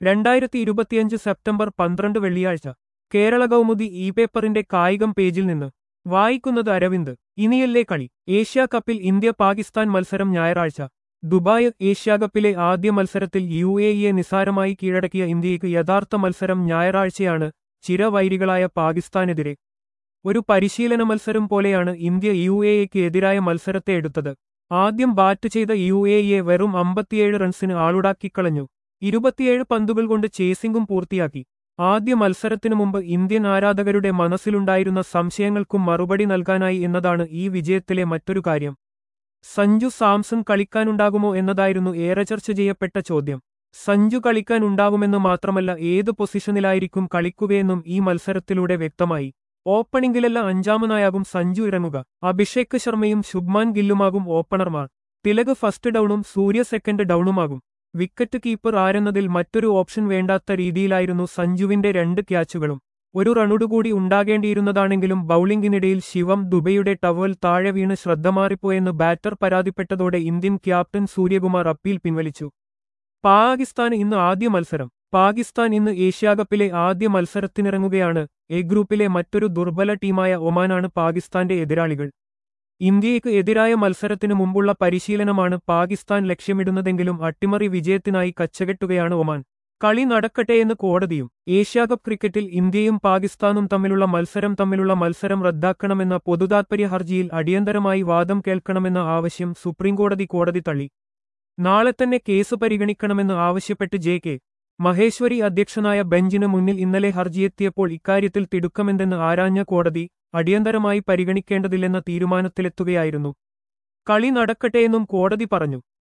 രണ്ടായിരത്തി ഇരുപത്തിയഞ്ച് സെപ്റ്റംബർ പന്ത്രണ്ട് വെള്ളിയാഴ്ച കേരള കൗമുദി ഇ പേപ്പറിന്റെ കായികം പേജിൽ നിന്ന് വായിക്കുന്നത് അരവിന്ദ് ഇനിയല്ലേ കളി ഏഷ്യാ കപ്പിൽ ഇന്ത്യ പാകിസ്ഥാൻ മത്സരം ഞായറാഴ്ച ദുബായ് ഏഷ്യാകപ്പിലെ ആദ്യ മത്സരത്തിൽ യു എ ഇയെ നിസാരമായി കീഴടക്കിയ ഇന്ത്യയ്ക്ക് യഥാർത്ഥ മത്സരം ഞായറാഴ്ചയാണ് ചിരവൈരികളായ പാകിസ്ഥാനെതിരെ ഒരു പരിശീലന മത്സരം പോലെയാണ് ഇന്ത്യ യു എ എക്ക് എതിരായ മത്സരത്തെ എടുത്തത് ആദ്യം ബാറ്റ് ചെയ്ത യു എ ഇയെ വെറും അമ്പത്തിയേഴ് റൺസിന് ആളുടാക്കിക്കളഞ്ഞു ഇരുപത്തിയേഴ് പന്തുകൾ കൊണ്ട് ചേസിംഗും പൂർത്തിയാക്കി ആദ്യ മത്സരത്തിനു മുമ്പ് ഇന്ത്യൻ ആരാധകരുടെ മനസ്സിലുണ്ടായിരുന്ന സംശയങ്ങൾക്കും മറുപടി നൽകാനായി എന്നതാണ് ഈ വിജയത്തിലെ മറ്റൊരു കാര്യം സഞ്ജു സാംസൺ കളിക്കാനുണ്ടാകുമോ എന്നതായിരുന്നു ഏറെ ചർച്ച ചെയ്യപ്പെട്ട ചോദ്യം സഞ്ജു കളിക്കാൻ ഉണ്ടാകുമെന്ന് മാത്രമല്ല ഏത് പൊസിഷനിലായിരിക്കും കളിക്കുകയെന്നും ഈ മത്സരത്തിലൂടെ വ്യക്തമായി ഓപ്പണിംഗിലല്ല അഞ്ചാമനായാകും സഞ്ജു ഇറങ്ങുക അഭിഷേക് ശർമ്മയും ശുഭ്മാൻ ഗില്ലുമാകും ഓപ്പണർമാർ തിലക് ഫസ്റ്റ് ഡൌണും സൂര്യ സെക്കൻഡ് ഡൌണുമാകും വിക്കറ്റ് കീപ്പർ ആരെന്നതിൽ മറ്റൊരു ഓപ്ഷൻ വേണ്ടാത്ത രീതിയിലായിരുന്നു സഞ്ജുവിന്റെ രണ്ട് ക്യാച്ചുകളും ഒരു റണ്ണുടുകൂടി ഉണ്ടാകേണ്ടിയിരുന്നതാണെങ്കിലും ബൌളിംഗിനിടയിൽ ശിവം ദുബൈയുടെ ടവൽ താഴെ വീണ് ശ്രദ്ധ മാറിപ്പോയെന്ന് ബാറ്റർ പരാതിപ്പെട്ടതോടെ ഇന്ത്യൻ ക്യാപ്റ്റൻ സൂര്യകുമാർ അപ്പീൽ പിൻവലിച്ചു പാകിസ്ഥാൻ ഇന്ന് ആദ്യ മത്സരം പാകിസ്ഥാൻ ഇന്ന് ഏഷ്യാകപ്പിലെ ആദ്യ മത്സരത്തിനിറങ്ങുകയാണ് എ ഗ്രൂപ്പിലെ മറ്റൊരു ദുർബല ടീമായ ഒമാനാണ് പാകിസ്ഥാന്റെ എതിരാളികൾ ഇന്ത്യയ്ക്ക് എതിരായ മത്സരത്തിനു മുമ്പുള്ള പരിശീലനമാണ് പാകിസ്ഥാൻ ലക്ഷ്യമിടുന്നതെങ്കിലും അട്ടിമറി വിജയത്തിനായി കച്ചകെട്ടുകയാണ് ഒമാൻ കളി നടക്കട്ടെയെന്ന് കോടതിയും ഏഷ്യാകപ്പ് ക്രിക്കറ്റിൽ ഇന്ത്യയും പാകിസ്ഥാനും തമ്മിലുള്ള മത്സരം തമ്മിലുള്ള മത്സരം റദ്ദാക്കണമെന്ന പൊതുതാത്പര്യ ഹർജിയിൽ അടിയന്തരമായി വാദം കേൾക്കണമെന്ന ആവശ്യം സുപ്രീംകോടതി കോടതി തള്ളി നാളെ തന്നെ കേസ് പരിഗണിക്കണമെന്ന് ആവശ്യപ്പെട്ട് ജെ കെ മഹേശ്വരി അധ്യക്ഷനായ ബെഞ്ചിന് മുന്നിൽ ഇന്നലെ ഹർജിയെത്തിയപ്പോൾ ഇക്കാര്യത്തിൽ തിടുക്കമെന്തെന്ന് ആരാഞ്ഞ കോടതി അടിയന്തരമായി പരിഗണിക്കേണ്ടതില്ലെന്ന തീരുമാനത്തിലെത്തുകയായിരുന്നു കളി നടക്കട്ടെയെന്നും കോടതി പറഞ്ഞു